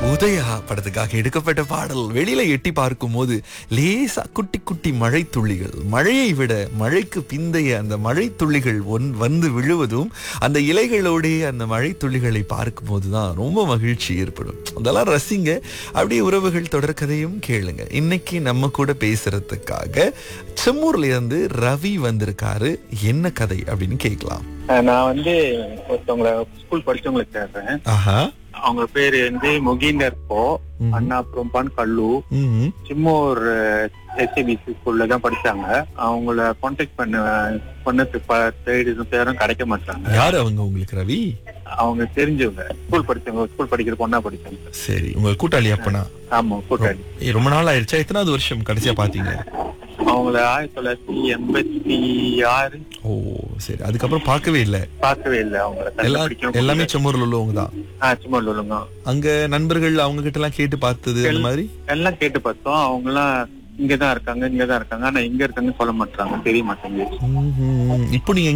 உதயா படத்துக்காக எடுக்கப்பட்ட பாடல் வெளியில எட்டி பார்க்கும் போது லேசா குட்டி குட்டி மழை துள்ளிகள் மழையை விட மழைக்கு பிந்தைய அந்த மழை துள்ளிகள் ஒன் வந்து விழுவதும் அந்த இலைகளோடே அந்த மழை துள்ளிகளை பார்க்கும் போதுதான் ரொம்ப மகிழ்ச்சி ஏற்படும் அதெல்லாம் ரசிங்க அப்படியே உறவுகள் தொடர்கதையும் கேளுங்க இன்னைக்கு நம்ம கூட பேசுறதுக்காக செம்மூர்ல இருந்து ரவி வந்திருக்காரு என்ன கதை அப்படின்னு கேட்கலாம் அஹ் நான் வந்து ஒருத்தவங்கள ஸ்கூல் படிச்சவங்களுக்கு கேட்கறேன் ஆஹா அவங்க பேரு வந்து முகீந்தர் போ ம்ஹும். அண்ணா புரம்பான் கல்லு ம்ஹும். சிம்மூர் எஸ்சிபிசி ஸ்கூல்ல தான் படிச்சாங்க அவங்கள கான்டாக்ட் பண்ண பண்ணது தேடி பேரும் கிடைக்க மாட்டாங்க யாரு அவங்க உங்களுக்கு ரவி அவங்க தெரிஞ்சவங்க ஸ்கூல் படிச்சவங்க ஸ்கூல் படிக்கிற பொண்ணா படிச்சாங்க சரி உங்க கூட்டாளி அப்பனா ஆமா கூட்டாளி ஏய், ரொம்ப நாள் ஆயிடுச்சா எத்தனாவது வருஷம் கடைசியா பாத்தீங்க அவங்கள ஆயிரத்தி தொள்ளாயிரத்தி எண்பத்தி ஆறு ஓ சரி அதுக்கப்புறம் பார்க்கவே இல்ல பார்க்கவே இல்லை அவங்கள எல்லா கண்டுபிடிக்கவும் எல்லாமே முடியல. செம்மூர்ல உள்ளவங்க தான் ஆ சும்மா சொல்லுங்க அங்க நண்பர்கள் அவங்க கிட்ட எல்லாம் கேட்டு பார்த்தது அந்த மாதிரி எல்லாம் கேட்டு பார்த்தோம் அவங்க எல்லாம் இங்கதான் இருக்காங்க இங்கதான் இருக்காங்க ஆனா எங்க இருக்காங்கன்னு சொல்ல மாட்டாங்க தெரிய மாட்டேங்குது ம்ஹும். இப்போ நீங்க